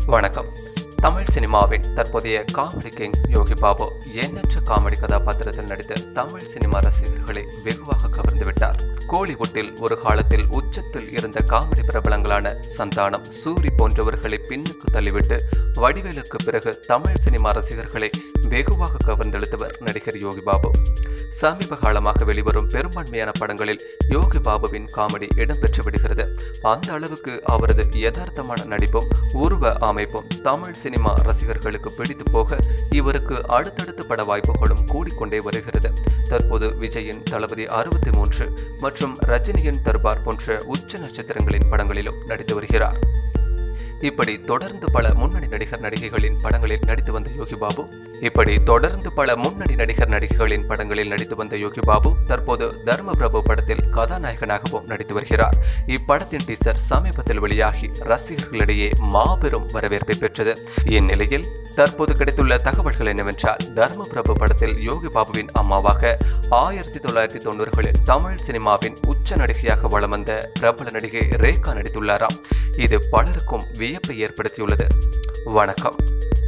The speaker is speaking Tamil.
வணக்கம் தமிழ் சினிமாவின் தற்போதைய காமெடி கிங் யோகி பாபு எண்ணற்ற காமெடி கதாபாத்திரத்தில் நடித்த தமிழ் சினிமா ரசிகர்களை வெகுவாக கவர்ந்து விட்டார் கோலிவுட்டில் ஒரு காலத்தில் உச்சத்தில் இருந்த காமெடி பிரபலங்களான சந்தானம் சூரி போன்றவர்களை பின்னுக்கு தள்ளிவிட்டு வடிவேலுக்கு பிறகு தமிழ் சினிமா ரசிகர்களை வெகுவாக கவர்ந்தெழுத்தவர் நடிகர் யோகி பாபு சமீப காலமாக வெளிவரும் பெரும்பான்மையான படங்களில் யோகி பாபுவின் காமெடி இடம்பெற்று விடுகிறது அந்த அளவுக்கு அவரது யதார்த்தமான நடிப்பும் உருவ அமைப்பும் தமிழ் சினிமா ரசிகர்களுக்கு பிடித்து போக இவருக்கு அடுத்தடுத்த பட வாய்ப்புகளும் கூடிக்கொண்டே வருகிறது தற்போது விஜயின் தளபதி அறுபத்தி மூன்று மற்றும் ரஜினியின் தர்பார் போன்ற உச்ச நட்சத்திரங்களின் படங்களிலும் நடித்து வருகிறார் இப்படி தொடர்ந்து பல முன்னணி நடிகர் நடிகைகளின் படங்களில் நடித்து வந்த யோகி பாபு இப்படி தொடர்ந்து பல முன்னணி நடிகர் நடிகைகளின் படங்களில் நடித்து வந்த யோகி பாபு தற்போது தர்ம பிரபு படத்தில் கதாநாயகனாகவும் நடித்து வருகிறார் இப்படத்தின் டீசர் சமீபத்தில் வெளியாகி ரசிகர்களிடையே மாபெரும் வரவேற்பை பெற்றது இந்நிலையில் தற்போது கிடைத்துள்ள தகவல்கள் என்னவென்றால் தர்ம பிரபு படத்தில் யோகி பாபுவின் அம்மாவாக ஆயிரத்தி தொள்ளாயிரத்தி தொண்ணூறுகளில் தமிழ் சினிமாவின் உச்ச நடிகையாக வலம் வந்த பிரபல நடிகை ரேகா நடித்துள்ளாராம் இது பலருக்கும் வியப்பை ஏற்படுத்தியுள்ளது வணக்கம்